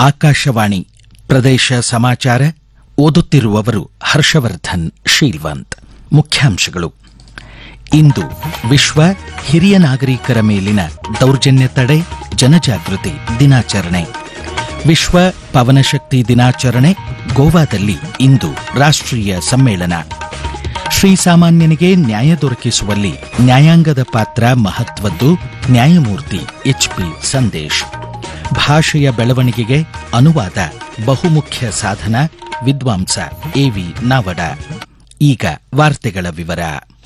ಆಕಾಶವಾಣಿ ಪ್ರದೇಶ ಸಮಾಚಾರ ಓದುತ್ತಿರುವವರು ಹರ್ಷವರ್ಧನ್ ಶೀಲ್ವಂತ್ ಮುಖ್ಯಾಂಶಗಳು ಇಂದು ವಿಶ್ವ ಹಿರಿಯ ನಾಗರಿಕರ ಮೇಲಿನ ದೌರ್ಜನ್ಯ ತಡೆ ಜನಜಾಗೃತಿ ದಿನಾಚರಣೆ ವಿಶ್ವ ಪವನಶಕ್ತಿ ದಿನಾಚರಣೆ ಗೋವಾದಲ್ಲಿ ಇಂದು ರಾಷ್ಟ್ರೀಯ ಸಮ್ಮೇಳನ ಶ್ರೀಸಾಮಾನ್ಯನಿಗೆ ನ್ಯಾಯ ದೊರಕಿಸುವಲ್ಲಿ ನ್ಯಾಯಾಂಗದ ಪಾತ್ರ ಮಹತ್ವದ್ದು ನ್ಯಾಯಮೂರ್ತಿ ಎಚ್ಪಿ ಸಂದೇಶ್ ಭಾಷೆಯ ಬೆಳವಣಿಗೆಗೆ ಅನುವಾದ ಬಹುಮುಖ್ಯ ಸಾಧನ ವಿದ್ವಾಂಸ ಎವಿ ನಾವಡ ಈಗ ವಾರ್ತೆಗಳ ವಿವರ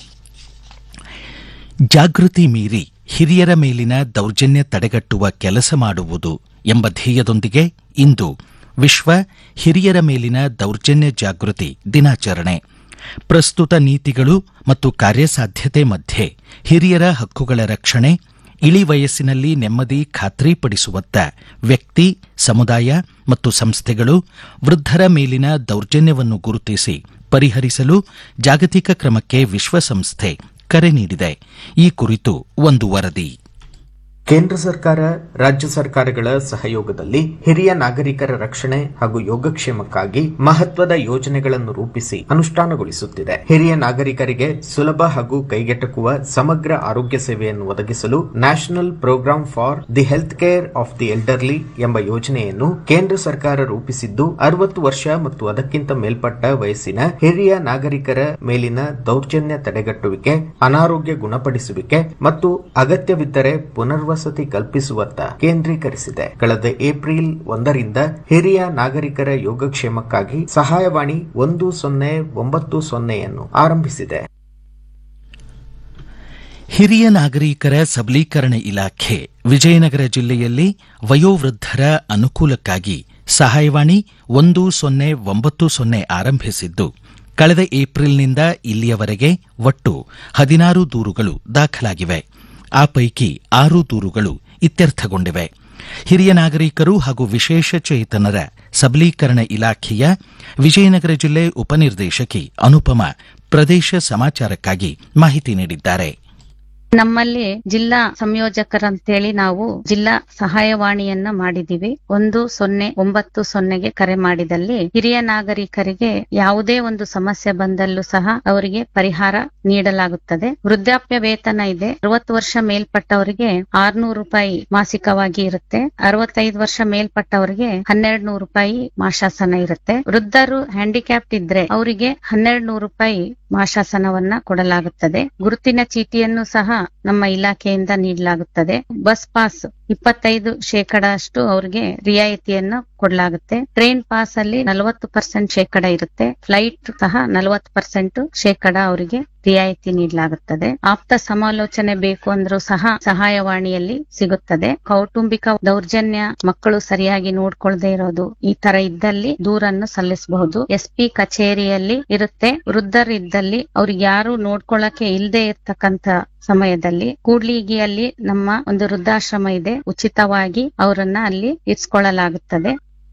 ಜಾಗೃತಿ ಮೀರಿ ಹಿರಿಯರ ಮೇಲಿನ ದೌರ್ಜನ್ಯ ತಡೆಗಟ್ಟುವ ಕೆಲಸ ಮಾಡುವುದು ಎಂಬ ಧ್ಯೇಯದೊಂದಿಗೆ ಇಂದು ವಿಶ್ವ ಹಿರಿಯರ ಮೇಲಿನ ದೌರ್ಜನ್ಯ ಜಾಗೃತಿ ದಿನಾಚರಣೆ ಪ್ರಸ್ತುತ ನೀತಿಗಳು ಮತ್ತು ಕಾರ್ಯಸಾಧ್ಯತೆ ಮಧ್ಯೆ ಹಿರಿಯರ ಹಕ್ಕುಗಳ ರಕ್ಷಣೆ ಇಳಿ ವಯಸ್ಸಿನಲ್ಲಿ ನೆಮ್ಮದಿ ಖಾತ್ರಿಪಡಿಸುವತ್ತ ವ್ಯಕ್ತಿ ಸಮುದಾಯ ಮತ್ತು ಸಂಸ್ಥೆಗಳು ವೃದ್ಧರ ಮೇಲಿನ ದೌರ್ಜನ್ಯವನ್ನು ಗುರುತಿಸಿ ಪರಿಹರಿಸಲು ಜಾಗತಿಕ ಕ್ರಮಕ್ಕೆ ವಿಶ್ವಸಂಸ್ಥೆ ಕರೆ ನೀಡಿದೆ ಈ ಕುರಿತು ಒಂದು ವರದಿ ಕೇಂದ್ರ ಸರ್ಕಾರ ರಾಜ್ಯ ಸರ್ಕಾರಗಳ ಸಹಯೋಗದಲ್ಲಿ ಹಿರಿಯ ನಾಗರಿಕರ ರಕ್ಷಣೆ ಹಾಗೂ ಯೋಗಕ್ಷೇಮಕ್ಕಾಗಿ ಮಹತ್ವದ ಯೋಜನೆಗಳನ್ನು ರೂಪಿಸಿ ಅನುಷ್ಠಾನಗೊಳಿಸುತ್ತಿದೆ ಹಿರಿಯ ನಾಗರಿಕರಿಗೆ ಸುಲಭ ಹಾಗೂ ಕೈಗೆಟಕುವ ಸಮಗ್ರ ಆರೋಗ್ಯ ಸೇವೆಯನ್ನು ಒದಗಿಸಲು national programme for the health care of the elderly ಎಂಬ ಯೋಜನೆಯನ್ನು ಕೇಂದ್ರ ಸರ್ಕಾರ ರೂಪಿಸಿದ್ದು ಅರವತ್ತು ವರ್ಷ ಮತ್ತು ಅದಕ್ಕಿಂತ ಮೇಲ್ಪಟ್ಟ ವಯಸ್ಸಿನ ಹಿರಿಯ ನಾಗರಿಕರ ಮೇಲಿನ ದೌರ್ಜನ್ಯ ತಡೆಗಟ್ಟುವಿಕೆ ಅನಾರೋಗ್ಯ ಗುಣಪಡಿಸುವಿಕೆ ಮತ್ತು ಅಗತ್ಯವಿದ್ದರೆ ಪುನರ್ವಸತಿ ಕಲ್ಪಿಸುವತ್ತ ಕೇಂದ್ರೀಕರಿಸಿದೆ ಕಳೆದ ಏಪ್ರಿಲ್ ಒಂದರಿಂದ ಹಿರಿಯ ನಾಗರಿಕರ ಯೋಗಕ್ಷೇಮಕ್ಕಾಗಿ ಸಹಾಯವಾಣಿ ಒಂದು ಸೊನ್ನೆ ಒಂಬತ್ತು ಸೊನ್ನೆಯನ್ನು ಆರಂಭಿಸಿದೆ ಹಿರಿಯ ನಾಗರಿಕರ ಸಬಲೀಕರಣ ಇಲಾಖೆ ವಿಜಯನಗರ ಜಿಲ್ಲೆಯಲ್ಲಿ ವಯೋವೃದ್ಧರ ಅನುಕೂಲಕ್ಕಾಗಿ ಸಹಾಯವಾಣಿ ಒಂದು ಸೊನ್ನೆ ಒಂಬತ್ತು ಸೊನ್ನೆ ಆರಂಭಿಸಿದ್ದು ಕಳೆದ ಏಪ್ರಿಲ್ನಿಂದ ಇಲ್ಲಿಯವರೆಗೆ ಒಟ್ಟು ಹದಿನಾರು ದೂರುಗಳು ದಾಖಲಾಗಿವೆ ಆ ಪೈಕಿ ಆರು ದೂರುಗಳು ಇತ್ಯರ್ಥಗೊಂಡಿವೆ ಹಿರಿಯ ನಾಗರಿಕರು ಹಾಗೂ ವಿಶೇಷ ಚೇತನರ ಸಬಲೀಕರಣ ಇಲಾಖೆಯ ವಿಜಯನಗರ ಜಿಲ್ಲೆ ಉಪನಿರ್ದೇಶಕಿ ಅನುಪಮ ಪ್ರದೇಶ ಸಮಾಚಾರಕ್ಕಾಗಿ ಮಾಹಿತಿ ನೀಡಿದ್ದಾರೆ ನಮ್ಮಲ್ಲಿ ಜಿಲ್ಲಾ ಸಂಯೋಜಕರಂತೇಳಿ ನಾವು ಜಿಲ್ಲಾ ಸಹಾಯವಾಣಿಯನ್ನ ಮಾಡಿದೀವಿ ಒಂದು ಸೊನ್ನೆ ಒಂಬತ್ತು ಸೊನ್ನೆಗೆ ಕರೆ ಮಾಡಿದಲ್ಲಿ ಹಿರಿಯ ನಾಗರಿಕರಿಗೆ ಯಾವುದೇ ಒಂದು ಸಮಸ್ಯೆ ಬಂದಲ್ಲೂ ಸಹ ಅವರಿಗೆ ಪರಿಹಾರ ನೀಡಲಾಗುತ್ತದೆ ವೃದ್ಧಾಪ್ಯ ವೇತನ ಇದೆ ಅರವತ್ತು ವರ್ಷ ಮೇಲ್ಪಟ್ಟವರಿಗೆ ಆರ್ನೂರು ರೂಪಾಯಿ ಮಾಸಿಕವಾಗಿ ಇರುತ್ತೆ ಅರವತ್ತೈದು ವರ್ಷ ಮೇಲ್ಪಟ್ಟವರಿಗೆ ಹನ್ನೆರಡು ನೂರು ರೂಪಾಯಿ ಮಾಶಾಸನ ಇರುತ್ತೆ ವೃದ್ಧರು ಹ್ಯಾಂಡಿಕ್ಯಾಪ್ಟ್ ಇದ್ರೆ ಅವರಿಗೆ ಹನ್ನೆರಡು ನೂರು ರೂಪಾಯಿ ಮಾಶಾಸನವನ್ನ ಕೊಡಲಾಗುತ್ತದೆ ಗುರುತಿನ ಚೀಟಿಯನ್ನು ಸಹ ನಮ್ಮ ಇಲಾಖೆಯಿಂದ ನೀಡಲಾಗುತ್ತದೆ ಬಸ್ ಪಾಸ್ ಇಪ್ಪತ್ತೈದು ಶೇಕಡ ಅಷ್ಟು ಅವರಿಗೆ ರಿಯಾಯಿತಿಯನ್ನು ಕೊಡಲಾಗುತ್ತೆ ಟ್ರೈನ್ ಪಾಸ್ ಅಲ್ಲಿ ನಲವತ್ತು ಪರ್ಸೆಂಟ್ ಶೇಕಡ ಇರುತ್ತೆ ಫ್ಲೈಟ್ ಸಹ ನಲವತ್ತು ಪರ್ಸೆಂಟ್ ಶೇಕಡ ಅವರಿಗೆ ರಿಯಾಯಿತಿ ನೀಡಲಾಗುತ್ತದೆ ಆಪ್ತ ಸಮಾಲೋಚನೆ ಬೇಕು ಅಂದ್ರೂ ಸಹ ಸಹಾಯವಾಣಿಯಲ್ಲಿ ಸಿಗುತ್ತದೆ ಕೌಟುಂಬಿಕ ದೌರ್ಜನ್ಯ ಮಕ್ಕಳು ಸರಿಯಾಗಿ ನೋಡ್ಕೊಳ್ದೇ ಇರೋದು ಈ ತರ ಇದ್ದಲ್ಲಿ ದೂರನ್ನು ಸಲ್ಲಿಸಬಹುದು ಎಸ್ಪಿ ಕಚೇರಿಯಲ್ಲಿ ಇರುತ್ತೆ ವೃದ್ಧರಿದ್ದಲ್ಲಿ ಅವ್ರಿಗೆ ಯಾರು ನೋಡ್ಕೊಳ್ಳಕ್ಕೆ ಇಲ್ಲದೆ ಇರ್ತಕ್ಕಂತ ಸಮಯದಲ್ಲಿ ಕೂಡ್ಲಿಗಿಯಲ್ಲಿ ನಮ್ಮ ಒಂದು ವೃದ್ಧಾಶ್ರಮ ಇದೆ ಉಚಿತವಾಗಿ ಅವರನ್ನ ಅಲ್ಲಿ ಇರಿಸಿಕೊಳ್ಳಲಾಗುತ್ತದೆ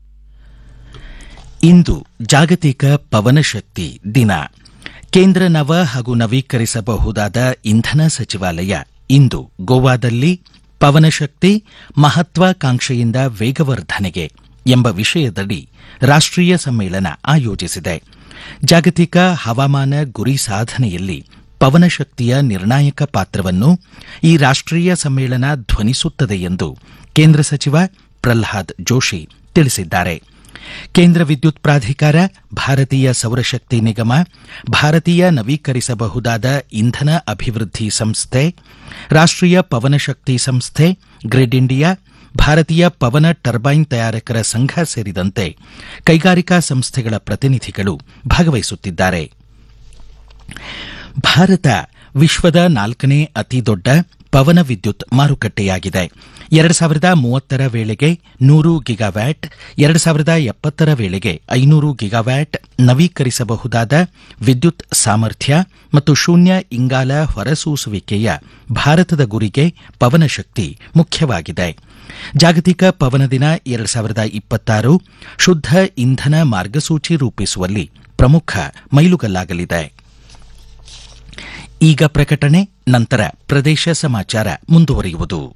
ಇಂದು ಜಾಗತಿಕ ಪವನಶಕ್ತಿ ದಿನ ಕೇಂದ್ರ ನವ ಹಾಗೂ ನವೀಕರಿಸಬಹುದಾದ ಇಂಧನ ಸಚಿವಾಲಯ ಇಂದು ಗೋವಾದಲ್ಲಿ ಪವನಶಕ್ತಿ ಮಹತ್ವಾಕಾಂಕ್ಷೆಯಿಂದ ವೇಗವರ್ಧನೆಗೆ ಎಂಬ ವಿಷಯದಡಿ ರಾಷ್ಟ್ರೀಯ ಸಮ್ಮೇಳನ ಆಯೋಜಿಸಿದೆ ಜಾಗತಿಕ ಹವಾಮಾನ ಗುರಿ ಸಾಧನೆಯಲ್ಲಿ ಪವನಶಕ್ತಿಯ ನಿರ್ಣಾಯಕ ಪಾತ್ರವನ್ನು ಈ ರಾಷ್ಟ್ರೀಯ ಸಮ್ಮೇಳನ ಧ್ವನಿಸುತ್ತದೆ ಎಂದು ಕೇಂದ್ರ ಸಚಿವ ಪ್ರಲ್ಹಾದ್ ಜೋಶಿ ತಿಳಿಸಿದ್ದಾರೆ ಕೇಂದ್ರ ವಿದ್ಯುತ್ ಪ್ರಾಧಿಕಾರ ಭಾರತೀಯ ಸೌರಶಕ್ತಿ ನಿಗಮ ಭಾರತೀಯ ನವೀಕರಿಸಬಹುದಾದ ಇಂಧನ ಅಭಿವೃದ್ಧಿ ಸಂಸ್ಥೆ ರಾಷ್ಟ್ರೀಯ ಪವನಶಕ್ತಿ ಸಂಸ್ಥೆ ಗ್ರಿಡ್ ಇಂಡಿಯಾ ಭಾರತೀಯ ಪವನ ಟರ್ಬೈನ್ ತಯಾರಕರ ಸಂಘ ಸೇರಿದಂತೆ ಕೈಗಾರಿಕಾ ಸಂಸ್ಥೆಗಳ ಪ್ರತಿನಿಧಿಗಳು ಭಾಗವಹಿಸುತ್ತಿದ್ದಾರೆ ಭಾರತ ವಿಶ್ವದ ನಾಲ್ಕನೇ ಅತಿದೊಡ್ಡ ಪವನ ವಿದ್ಯುತ್ ಮಾರುಕಟ್ಟೆಯಾಗಿದೆ ಎರಡು ಸಾವಿರದ ಮೂವತ್ತರ ವೇಳೆಗೆ ನೂರು ಗಿಗಾವ್ಯಾಟ್ ಎರಡು ಸಾವಿರದ ಎಪ್ಪತ್ತರ ವೇಳೆಗೆ ಐನೂರು ಗಿಗಾವ್ಯಾಟ್ ನವೀಕರಿಸಬಹುದಾದ ವಿದ್ಯುತ್ ಸಾಮರ್ಥ್ಯ ಮತ್ತು ಶೂನ್ಯ ಇಂಗಾಲ ಹೊರಸೂಸುವಿಕೆಯ ಭಾರತದ ಗುರಿಗೆ ಪವನಶಕ್ತಿ ಮುಖ್ಯವಾಗಿದೆ ಜಾಗತಿಕ ಪವನ ದಿನ ಎರಡು ಸಾವಿರದ ಇಪ್ಪತ್ತಾರು ಶುದ್ಧ ಇಂಧನ ಮಾರ್ಗಸೂಚಿ ರೂಪಿಸುವಲ್ಲಿ ಪ್ರಮುಖ ಮೈಲುಗಲ್ಲಾಗಲಿದೆ ಈಗ ಪ್ರಕಟಣೆ ನಂತರ ಪ್ರದೇಶ ಸಮಾಚಾರ ಮುಂದುವರಿಯುವುದು